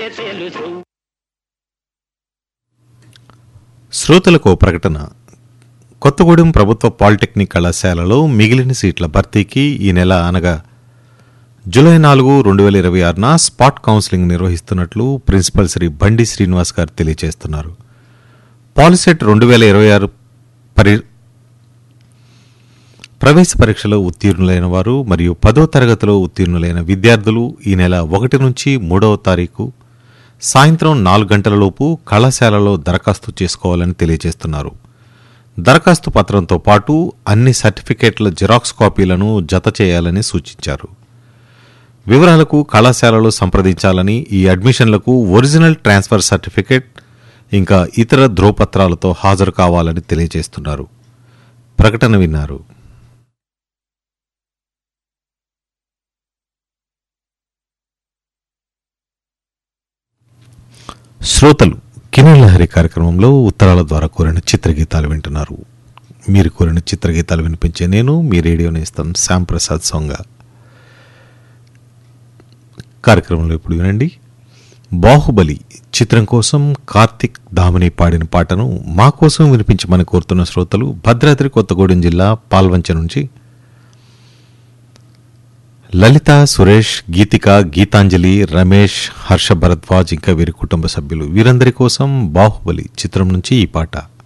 తెలుసు శ్రోతలకు ఓ ప్రకటన కొత్తగూడెం ప్రభుత్వ పాలిటెక్నిక్ కళాశాలలో మిగిలిన సీట్ల భర్తీకి ఈ నెల అనగా జూలై నాలుగు రెండు వేల ఇరవై ఆరున స్పాట్ కౌన్సిలింగ్ నిర్వహిస్తున్నట్లు ప్రిన్సిపల్ శ్రీ బండి శ్రీనివాస్ గారు తెలియజేస్తున్నారు పాలిసెట్ రెండు వేల ఇరవై ఆరు పరి ప్రవేశ పరీక్షలో ఉత్తీర్ణులైన వారు మరియు పదో తరగతిలో ఉత్తీర్ణులైన విద్యార్థులు ఈ నెల ఒకటి నుంచి మూడవ తారీఖు సాయంత్రం నాలుగు గంటలలోపు కళాశాలలో దరఖాస్తు చేసుకోవాలని తెలియజేస్తున్నారు దరఖాస్తు పత్రంతో పాటు అన్ని సర్టిఫికేట్ల జిరాక్స్ కాపీలను జత చేయాలని సూచించారు వివరాలకు కళాశాలలో సంప్రదించాలని ఈ అడ్మిషన్లకు ఒరిజినల్ ట్రాన్స్ఫర్ సర్టిఫికేట్ ఇంకా ఇతర ధ్రువపత్రాలతో హాజరు కావాలని తెలియజేస్తున్నారు ప్రకటన విన్నారు శ్రోతలు కిన్నెలహరి కార్యక్రమంలో ఉత్తరాల ద్వారా కోరిన చిత్రగీతాలు వింటున్నారు మీరు కోరిన చిత్రగీతాలు వినిపించే నేను మీ రేడియో నేస్తాం శ్యామ్ ప్రసాద్ సొంగ కార్యక్రమంలో ఇప్పుడు వినండి బాహుబలి చిత్రం కోసం కార్తిక్ దామిని పాడిన పాటను మా కోసం వినిపించమని కోరుతున్న శ్రోతలు భద్రాద్రి కొత్తగూడెం జిల్లా పాల్వంచ నుంచి లలిత సురేష్ గీతిక గీతాంజలి రమేష్ హర్ష భరద్వాజ్ ఇంకా వీరి కుటుంబ సభ్యులు వీరందరి కోసం బాహుబలి చిత్రం నుంచి ఈ పాట